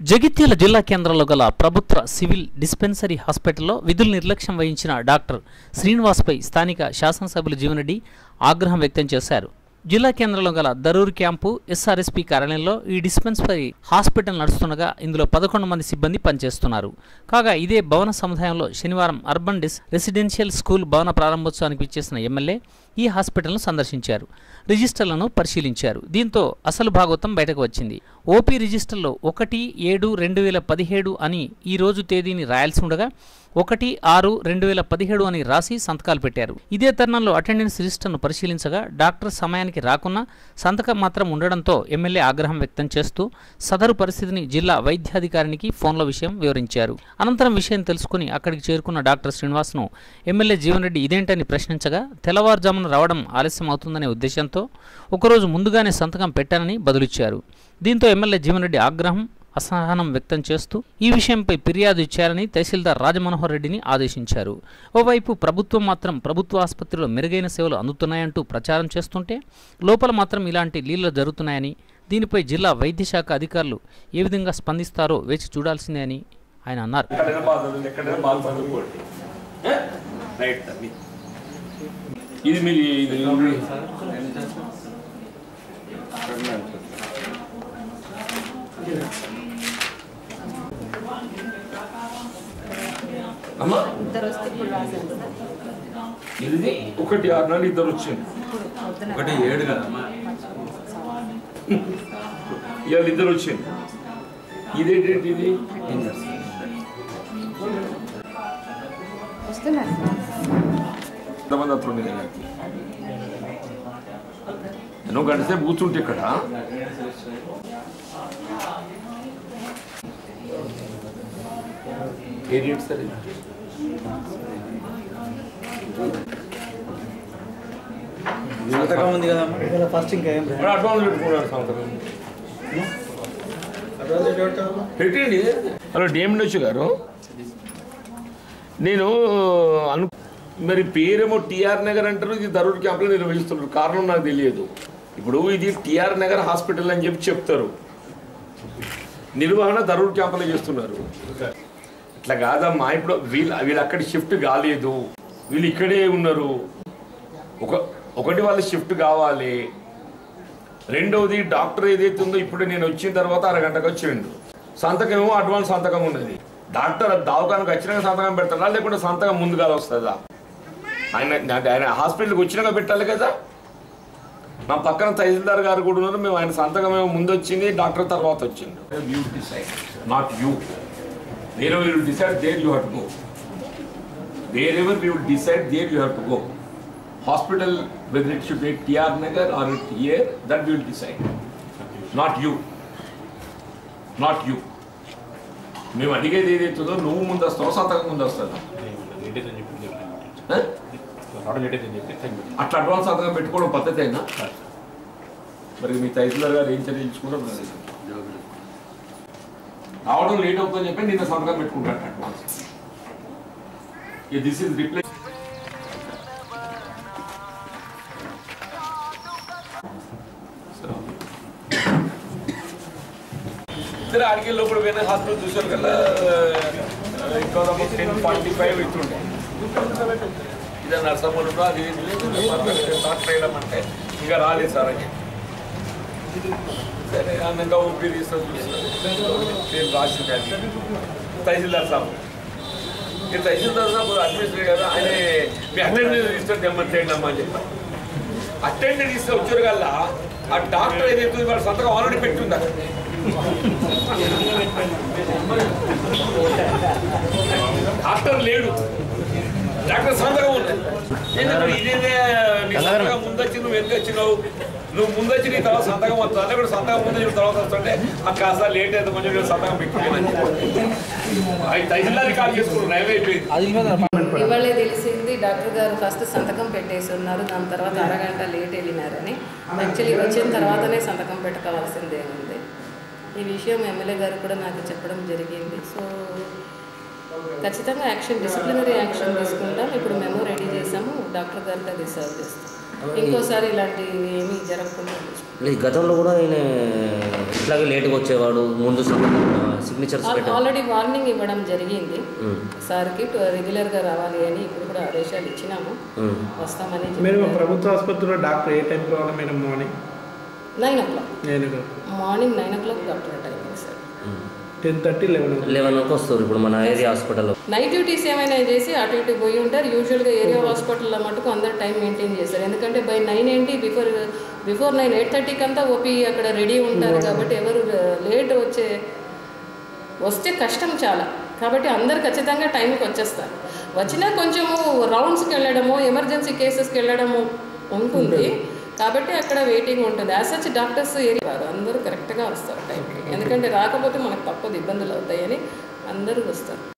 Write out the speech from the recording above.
జగిత్యాల జిల్లా కేంద్రంలో గల ప్రభుత్వ సివిల్ డిస్పెన్సరీ హాస్పిటల్లో విధులు నిర్లక్ష్యం వహించిన డాక్టర్ శ్రీనివాస్పై స్థానిక శాసనసభ్యులు జీవనరెడ్డి ఆగ్రహం వ్యక్తం చేశారు జిల్లా కేంద్రంలో గల దరూర్ క్యాంపు ఎస్ఆర్ఎస్పీ కార్యాలయంలో ఈ డిస్పెన్సరీ హాస్పిటల్ నడుస్తుండగా ఇందులో పదకొండు మంది సిబ్బంది పనిచేస్తున్నారు కాగా ఇదే భవన సముదాయంలో శనివారం అర్బన్ డిస్ రెసిడెన్షియల్ స్కూల్ భవన ప్రారంభోత్సవానికి విచ్చేసిన ఎమ్మెల్యే ఈ హాస్పిటల్ను సందర్శించారు రిజిస్టర్లను పరిశీలించారు దీంతో అసలు భాగవతం బయటకు వచ్చింది ఓపీ రిజిస్టర్లో ఒకటి ఏడు రెండు వేల పదిహేడు అని ఈ రోజు తేదీని రాయాల్సి ఉండగా ఒకటి ఆరు రెండు వేల పదిహేడు అని రాసి సంతకాలు పెట్టారు ఇదే తరుణంలో అటెండెన్స్ రిజిస్టర్ను పరిశీలించగా డాక్టర్ సమయానికి రాకున్నా సంతకం మాత్రం ఉండడంతో ఎమ్మెల్యే ఆగ్రహం వ్యక్తం చేస్తూ సదరు పరిస్థితిని జిల్లా వైద్యాధికారికి ఫోన్లో విషయం వివరించారు అనంతరం విషయం తెలుసుకుని అక్కడికి చేరుకున్న డాక్టర్ శ్రీనివాస్ను ఎమ్మెల్యే జీవన్ రెడ్డి ఇదేంటని ప్రశ్నించగా తెల్లవారుజామున రావడం ఆలస్యం అవుతుందనే ఉద్దేశంతో ఒకరోజు ముందుగానే సంతకం పెట్టానని బదులిచ్చారు దీంతో ఎమ్మెల్యే జీవన్ రెడ్డి ఆగ్రహం అసహనం వ్యక్తం చేస్తూ ఈ విషయంపై ఫిర్యాదు ఇచ్చారని తహసీల్దార్ రాజమనోహర్ రెడ్డిని ఆదేశించారు ఓవైపు ప్రభుత్వం మాత్రం ప్రభుత్వ ఆసుపత్రిలో మెరుగైన సేవలు అందుతున్నాయంటూ ప్రచారం చేస్తుంటే లోపల మాత్రం ఇలాంటి లీలలు జరుగుతున్నాయని దీనిపై జిల్లా వైద్య శాఖ అధికారులు ఏ విధంగా స్పందిస్తారో వేచి చూడాల్సిందే అని ఆయన అన్నారు ఎక్కడైనా బాధలు ఎక్కడైనా బాధ చదువుకోండి ఏ? రైట్ తమ్మి ఇది మీరు ఇది అమ్మా ఇద్దరు వస్తే ఇప్పుడు రాశాను సార్ ఇది ఒకటి ఆరు నెలలు ఇద్దరు వచ్చింది ఇప్పుడు పొద్దున ఒకటి ఏడు కదమ్మా ఇవాళ ఇద్దరు వచ్చింది ఇదేంటి ఇది వస్తున్నారు సార్ ఎంతమంది అతను నువ్వు గంట సేపు కూర్చుంటే ఇక్కడ ఏంటి సార్ ఇది? సంతకం ఉంది కదమ్మా ఫస్ట్ ఇంకా ఏం మరి అడ్వాన్స్ పెట్టుకున్నాడు సంవత్సరం పెట్టండి హలో డిఎండొచ్చు గారు నేను అను మరి పేరేమో టిఆర్ నగర్ అంటారు ఇది దరూర్ క్యాంప్లో నిర్వహిస్తున్నారు కారణం నాకు తెలియదు ఇప్పుడు ఇది టిఆర్ నగర్ హాస్పిటల్ అని చెప్పి చెప్తారు నిర్వహణ దరూర్ క్యాంపులో చేస్తున్నారు ఇట్లా కాదమ్మా ఇప్పుడు వీళ్ళు వీళ్ళు అక్కడ షిఫ్ట్ కాలేదు వీళ్ళు ఇక్కడే ఉన్నారు ఒక ఒకటి వాళ్ళ షిఫ్ట్ కావాలి రెండవది డాక్టర్ ఏదైతే ఉందో ఇప్పుడు నేను వచ్చిన తర్వాత అరగంటకు వచ్చిండు సంతకం ఏమో అడ్వాన్స్ సంతకం ఉన్నది డాక్టర్ దవాఖానకు వచ్చినాక సంతకం పెడతాడా లేకుంటే సంతకం ముందుగా వస్తుందా ఆయన అంటే ఆయన హాస్పిటల్కి వచ్చినాక పెట్టాలి కదా మా పక్కన తహసీల్దార్ గారు కూడా ఉన్నారు మేము ఆయన సంతకం ఏమో ముందు వచ్చింది డాక్టర్ తర్వాత వచ్చింది యూ డిసైడ్ నాట్ యూ వేరే will decide there you have to go wherever we will decide there you have to go hospital, whether it should be at TR Nagar or at here, that we will decide. Not you. Not you. మేము అడిగేది ఏదైతుందో నువ్వు ముందు వస్తావు సంతకం ముందు వస్తుందా ఆ? అట్లా అడ్వాన్స్ సంతకం పెట్టుకోవడం పద్ధతి అయినా మరి మీ తహసీల్దార్ గారు ఏం చర్య తీసుకుంటారు నాకు తెలియదు. రావడం లేట్ అవుతుందని చెప్పి నిన్న సంతకం పెట్టుకుంటాను అడ్వాన్స్ దిస్ ఇస్ రిప్లై ఇద్దరు ఆడికి లోపల పోయిన హాస్పిటల్ చూసారు కదా ఇంకా టెన్ ఫార్టీ ఫైవ్ ఇస్తుండే ఇదే నర్సమ్మలు అది ఇది లేదు, డాక్టర్ వేయడమంటే ఇంకా రాలేదు సార్ అని సరే అన్నాక ఊపిరి తీసుకొని చూస్తారు నేను రాసి తహసీల్దార్ సాబ్ ఈ తహసీల్దార్ సాబ్ అడ్మినిస్ట్రేటర్ కదా ఆయన మీ అటెండెన్స్ తీసుకొని తెమ్మని చేయండి అమ్మా అని చెప్పారు అటెండెన్స్ తీసుకొని వచ్చారు కల్లా ఆ డాక్టర్ ఏదైతే వాళ్ళ సంతకం ఆల్రెడీ పెట్టుందా డాక్టర్ లేడు డాక్టర్ సంతకం ఉన్నది ఏంటంటే ఇదేదే నీ సంతకం ముందొచ్చి నువ్వు ఎందుకు వచ్చినావు నువ్వు ముందొచ్చి నీ తర్వాత సంతకం వస్తుంది అంటే కూడా సంతకం ముందు నీ తర్వాత వస్తుంటే ఆ కాస్త లేట్ అయితే కొంచెం నేను సంతకం పెట్టుకున్నాను అవి తహసీల్దార్ కాల్ చేసుకున్నాను నయమైపోయింది ఇవాళే తెలిసింది డాక్టర్ గారు ఫస్ట్ సంతకం పెట్టేసి ఉన్నారు దాని తర్వాత అరగంట లేట్ వెళ్ళినారని యాక్చువల్లీ వచ్చిన తర్వాతనే సంతకం పెట్టుకోవాల్సిందే ఉంది ఈ విషయం ఎమ్మెల్యే గారు కూడా నాకు చెప్పడం జరిగింది సో ఖచ్చితంగా యాక్షన్ డిసిప్లినరీ యాక్షన్ తీసుకుంటాం ఇప్పుడు మేము రెడీ చేసాము డాక్టర్ గారికి అది సర్వ్ చేస్తాం ఇంకోసారి ఇలాంటివి ఏమీ జరగకుండా చూసుకుంటాం. ఈ గతంలో కూడా ఆయన ఇట్లాగే లేట్గా వచ్చేవాడు ముందు సిగ్నేచర్స్ ఆల్- పెట్టాడు ఆల్రెడీ వార్నింగ్ ఇవ్వడం జరిగింది సార్కి టు- రెగ్యులర్గా రావాలి అని ఇప్పుడు కూడా ఆదేశాలు ఇచ్చినాము వస్తామని మీరు మా చెప్పారు. ప్రభుత్వ ఆసుపత్రిలో డాక్టర్ ఏ టైంకి రావాలి madam morning nine o'clock నేను morning nine o'clock doctor timing sir ten thirty eleven eleven వరకు వస్తారు ఇప్పుడు మన ఏరియా హాస్పిటల్లో నైట్ డ్యూటీస్ ఏమైనా చేసి అటు ఇటు పోయి ఉంటారు యూజువల్గా ఏరియా హాస్పిటల్లో మటుకు అందరు టైం మెయింటైన్ చేస్తారు ఎందుకంటే బై నైన్ ఏంటి బిఫోర్ బిఫోర్ నైన్ ఎయిట్ థర్టీకి అంతా ఓపీ అక్కడ రెడీ ఉంటారు కాబట్టి ఎవరు లేట్ వచ్చే వస్తే కష్టం చాలా కాబట్టి అందరు ఖచ్చితంగా టైంకి వచ్చేస్తారు వచ్చినా కొంచెము రౌండ్స్కి వెళ్ళడము ఎమర్జెన్సీ కేసెస్కి వెళ్ళడము ఉంటుంది కాబట్టి అక్కడ వెయిటింగ్ ఉంటుంది యాజ్ సచ్ డాక్టర్స్ ఏరియా కాదు అందరూ కరెక్ట్గా వస్తారు టైంకి ఎందుకంటే రాకపోతే మనకు తప్పదు ఇబ్బందులు అవుతాయని అందరూ వస్తారు